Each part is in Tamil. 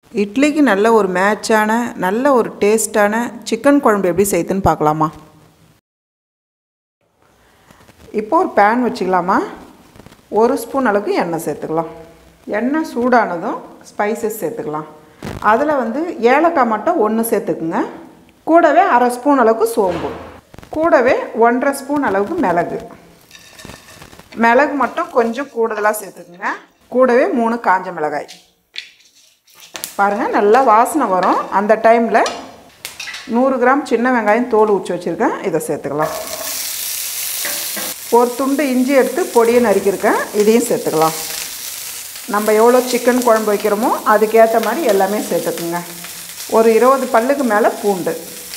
இட்லிக்கு நல்ல ஒரு மேட்சான நல்ல ஒரு டேஸ்டான சிக்கன் குழம்பு எப்படி செய்யுதுன்னு பார்க்கலாமா இப்போ ஒரு பேன் வச்சுக்கலாமா ஒரு ஸ்பூன் அளவுக்கு எண்ணெய் சேர்த்துக்கலாம் எண்ணெய் சூடானதும் ஸ்பைசஸ் சேர்த்துக்கலாம் அதில் வந்து ஏலக்காய் மட்டும் ஒன்று சேர்த்துக்குங்க கூடவே அரை ஸ்பூன் அளவுக்கு சோம்பு கூடவே ஒன்றரை ஸ்பூன் அளவுக்கு மிளகு மிளகு மட்டும் கொஞ்சம் கூடுதலாக சேர்த்துக்குங்க கூடவே மூணு காஞ்ச மிளகாய் பாருங்கள் நல்லா வாசனை வரும் அந்த டைமில் நூறு கிராம் சின்ன வெங்காயம் தோல் உச்சி வச்சுருக்கேன் இதை சேர்த்துக்கலாம் ஒரு துண்டு இஞ்சி எடுத்து பொடியை நறுக்கியிருக்கேன் இதையும் சேர்த்துக்கலாம் நம்ம எவ்வளோ சிக்கன் குழம்பு வைக்கிறோமோ அதுக்கேற்ற மாதிரி எல்லாமே சேர்த்துக்குங்க ஒரு இருபது பல்லுக்கு மேலே பூண்டு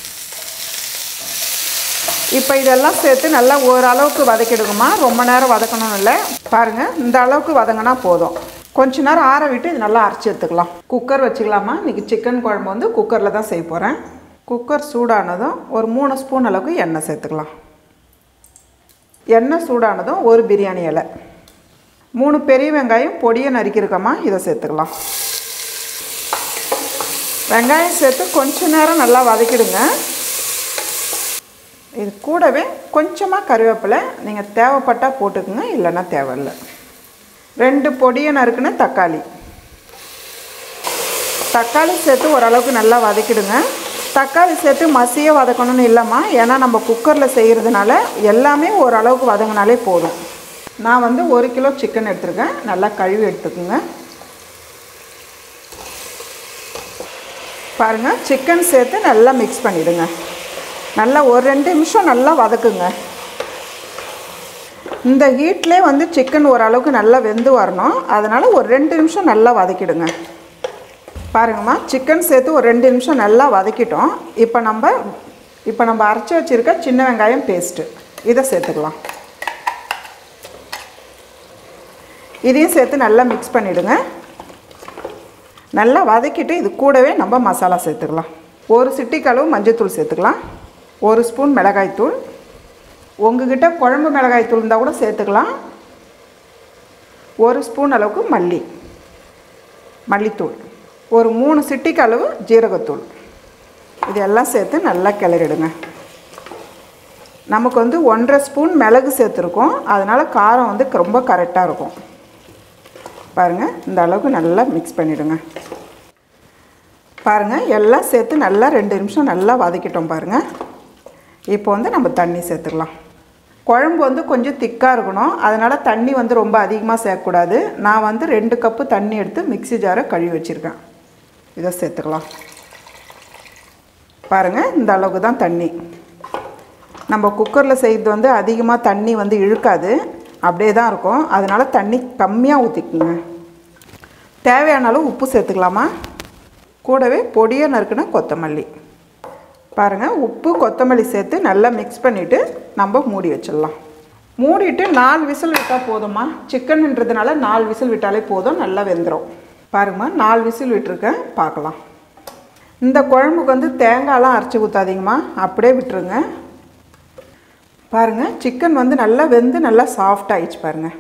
இப்போ இதெல்லாம் சேர்த்து நல்லா ஓரளவுக்கு வதக்கிடுங்கம்மா ரொம்ப நேரம் வதக்கணும்னு இல்லை பாருங்கள் இந்த அளவுக்கு வதங்கினா போதும் கொஞ்ச நேரம் ஆற விட்டு இது நல்லா அரைச்சி எடுத்துக்கலாம் குக்கர் வச்சுக்கலாமா இன்றைக்கி சிக்கன் குழம்பு வந்து குக்கரில் தான் செய்ய போகிறேன் குக்கர் சூடானதும் ஒரு மூணு ஸ்பூன் அளவுக்கு எண்ணெய் சேர்த்துக்கலாம் எண்ணெய் சூடானதும் ஒரு பிரியாணி இலை மூணு பெரிய வெங்காயம் பொடியை நறுக்கியிருக்கோமா இதை சேர்த்துக்கலாம் வெங்காயம் சேர்த்து கொஞ்ச நேரம் நல்லா வதக்கிடுங்க இது கூடவே கொஞ்சமாக கருவேப்பிலை நீங்கள் தேவைப்பட்டால் போட்டுக்குங்க இல்லைன்னா தேவையில்லை ரெண்டு பொடியை நறுக்குன தக்காளி தக்காளி சேர்த்து ஓரளவுக்கு நல்லா வதக்கிடுங்க தக்காளி சேர்த்து மசிய வதக்கணும்னு இல்லைம்மா ஏன்னா நம்ம குக்கரில் செய்கிறதுனால எல்லாமே ஓரளவுக்கு வதங்கினாலே போதும் நான் வந்து ஒரு கிலோ சிக்கன் எடுத்துருக்கேன் நல்லா கழுவி எடுத்துக்கோங்க பாருங்கள் சிக்கன் சேர்த்து நல்லா மிக்ஸ் பண்ணிவிடுங்க நல்லா ஒரு ரெண்டு நிமிஷம் நல்லா வதக்குங்க இந்த ஹீட்லேயே வந்து சிக்கன் ஓரளவுக்கு நல்லா வெந்து வரணும் அதனால் ஒரு ரெண்டு நிமிஷம் நல்லா வதக்கிடுங்க பாருங்கம்மா சிக்கன் சேர்த்து ஒரு ரெண்டு நிமிஷம் நல்லா வதக்கிட்டோம் இப்போ நம்ம இப்போ நம்ம அரைச்சி வச்சுருக்க சின்ன வெங்காயம் பேஸ்ட்டு இதை சேர்த்துக்கலாம் இதையும் சேர்த்து நல்லா மிக்ஸ் பண்ணிவிடுங்க நல்லா வதக்கிட்டு இது கூடவே நம்ம மசாலா சேர்த்துக்கலாம் ஒரு சிட்டிக்களவு மஞ்சள்தூள் சேர்த்துக்கலாம் ஒரு ஸ்பூன் மிளகாய்த்தூள் உங்ககிட்ட குழம்பு மிளகாய்த்தூள் இருந்தால் கூட சேர்த்துக்கலாம் ஒரு ஸ்பூன் அளவுக்கு மல்லி மல்லித்தூள் ஒரு மூணு சிட்டிக்கு அளவு ஜீரகத்தூள் இதெல்லாம் சேர்த்து நல்லா கிளறிடுங்க நமக்கு வந்து ஒன்றரை ஸ்பூன் மிளகு சேர்த்துருக்கோம் அதனால் காரம் வந்து ரொம்ப கரெக்டாக இருக்கும் பாருங்கள் இந்த அளவுக்கு நல்லா மிக்ஸ் பண்ணிவிடுங்க பாருங்கள் எல்லாம் சேர்த்து நல்லா ரெண்டு நிமிஷம் நல்லா வதக்கிட்டோம் பாருங்கள் இப்போ வந்து நம்ம தண்ணி சேர்த்துக்கலாம் குழம்பு வந்து கொஞ்சம் திக்காக இருக்கணும் அதனால் தண்ணி வந்து ரொம்ப அதிகமாக சேர்க்கக்கூடாது நான் வந்து ரெண்டு கப்பு தண்ணி எடுத்து மிக்ஸி ஜாரை கழுவி வச்சுருக்கேன் இதை சேர்த்துக்கலாம் பாருங்கள் இந்த அளவுக்கு தான் தண்ணி நம்ம குக்கரில் செய்கிறது வந்து அதிகமாக தண்ணி வந்து இழுக்காது அப்படியே தான் இருக்கும் அதனால் தண்ணி கம்மியாக ஊற்றிக்குங்க தேவையான அளவு உப்பு சேர்த்துக்கலாமா கூடவே பொடியாக நறுக்குன கொத்தமல்லி பாருங்கள் உப்பு கொத்தமல்லி சேர்த்து நல்லா மிக்ஸ் பண்ணிவிட்டு நம்ம மூடி வச்சிடலாம் மூடிட்டு நாலு விசில் விட்டால் போதுமா சிக்கன்ன்றதுனால நாலு விசில் விட்டாலே போதும் நல்லா வெந்துடும் பாருங்கம்மா நாலு விசில் விட்டுருக்கேன் பார்க்கலாம் இந்த குழம்புக்கு வந்து தேங்காயெலாம் அரைச்சி ஊற்றாதீங்கம்மா அப்படியே விட்டுருங்க பாருங்கள் சிக்கன் வந்து நல்லா வெந்து நல்லா சாஃப்ட் ஆயிடுச்சு பாருங்கள்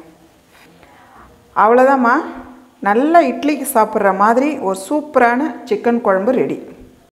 அவ்வளோதாம்மா நல்லா இட்லிக்கு சாப்பிட்ற மாதிரி ஒரு சூப்பரான சிக்கன் குழம்பு ரெடி